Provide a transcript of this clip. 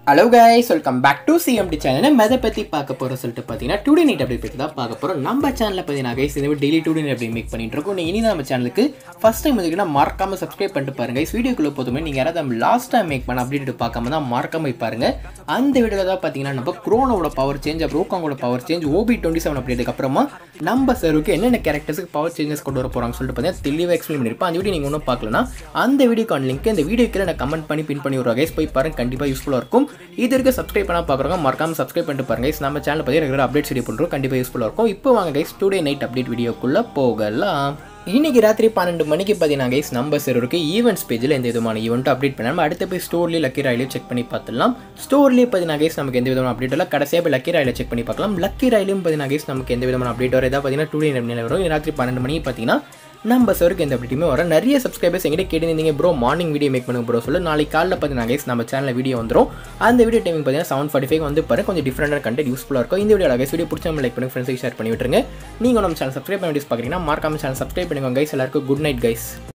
Hello guys welcome back to CMT channel நம்ம எதை பற்றி பார்க்க போகிறோம் சொல்லிட்டு பார்த்தீங்கன்னா டுடே நைட் அப்படி பற்றி தான் பார்க்க போகிறோம் நம்ம சேனலில் பார்த்தீங்கன்னா கைஸ் இந்த டெய்லி டுடே அப்படி மேக் பண்ணிட்டு இருக்கோம் நீங்கள் இனி நம்ம சேனலுக்கு ஃபஸ்ட் டைம் வந்துக்கினா மறக்காம சப்ஸ்கிரைப் பண்ணிட்டு பாருங்க கைஸ் வீடியோக்குள்ளே போதுமே நீங்கள் யாராவது நம்ம லாஸ்ட் டைம் மேக் பண்ண அப்டேட் பார்க்காம தான் மறக்காம போய் பாருங்க அந்த வீடியோவில் தான் பார்த்தீங்கன்னா நம்ம குரோனோட பவர் சேஞ்ச் அப்புறம் ஓகாங்கோட power change OB twenty seven அப்டேட்டுக்கு அப்புறமா நம்ம சருக்கு என்னென்ன கேரக்டர்ஸுக்கு பவர் சேஞ்சஸ் கொண்டு வர போகிறாங்கன்னு சொல்லிட்டு பார்த்தீங்கன்னா தெளிவாக எக்ஸ்பிளைன் பண்ணியிருப்பேன் அந்த வீடியோ நீங்கள் ஒன்றும் பார்க்கலனா அந்த வீடியோக்கான லிங்க் இந்த வீடியோ கீழே நான் கமெண்ட் பண்ணி பின் பண்ணி விடுறோம் கைஸ் போய் பாருங்க கண்டிப்பாக யூஸ்ஃபுல்லாக இருக்கும் இது இருக்க சப்ஸ்கிரைப் பண்ணால் பார்க்குறவங்க மறக்காம சப்ஸ்கிரைப் பண்ணிட்டு பாருங்க guys. நம்ம சேனல் பற்றி ரெகுலர் அப்டேட்ஸ் வீடியோ பண்ணுறோம் கண்டிப்பாக யூஸ்ஃபுல்லாக இருக்கும் இப்போ வாங்க கைஸ் டுடே நைட் அப்டேட் வீடியோக்குள்ளே போகலாம் இன்னைக்கு ராத்திரி பன்னெண்டு மணிக்கு பார்த்தீங்கன்னா கைஸ் நம்ம சர்வருக்கு ஈவெண்ட்ஸ் பேஜில் எந்த விதமான ஈவெண்ட்டும் அப்டேட் பண்ணாமல் அடுத்த போய் ஸ்டோர்லேயே லக்கி ராயிலே செக் பண்ணி பார்த்துலாம் ஸ்டோர்லேயே பார்த்தீங்கன்னா கைஸ் நமக்கு எந்த விதமான அப்டேட் இல்லை கடைசியாக போய் லக்கி ராயில செக் பண்ணி பார்க்கலாம் லக்கி ராயிலும் பார்த்தீங்கன்னா கைஸ் நமக்கு எந்த விதமான அப்டேட் வரும் ஏதாவது பார்த்தீங்கன்னா டூ டே வரும் ராத்திரி பன்னெண்டு மணிக்கு பார்த்தீங்கன்னா நம்ம சருக்கு எந்த அப்டேட்டுமே வர நிறைய சப்ஸ்கிரைபர்ஸ் எங்கிட்ட கேட்டிருந்தீங்க ப்ரோ மார்னிங் வீடியோ மேக் பண்ணுங்க ப்ரோ சொல்லு நாளைக்கு காலையில் பார்த்தீங்கன்னா கைஸ் நம்ம சேனலில் வீடியோ வந்துடும் அந்த வீடியோ டைமிங் பார்த்தீங்கன்னா செவன் ஃபார்ட்டி ஃபைவ் வந்து பாருங்க கொஞ்சம் டிஃப்ரெண்டான கண்டென்ட் யூஸ்ஃபுல்லாக இருக்கும் இந்த வீடியோ கைஸ் வீடியோ பிடிச்ச லைக் பண்ணி ஃப்ரெண்ட்ஸுக்கு ஷேர் பண்ணி விட்டுருங்க நீங்கள் நம்ம சேனல் சப்ஸ்கிரைப் பண்ணி பார்க்குறீங்கன்னா மறக்காம சேனல் சப்ஸ்கிரைப் பண்ணுங்க கைஸ் எல்லாருக்கும் குட் நைட் கைஸ்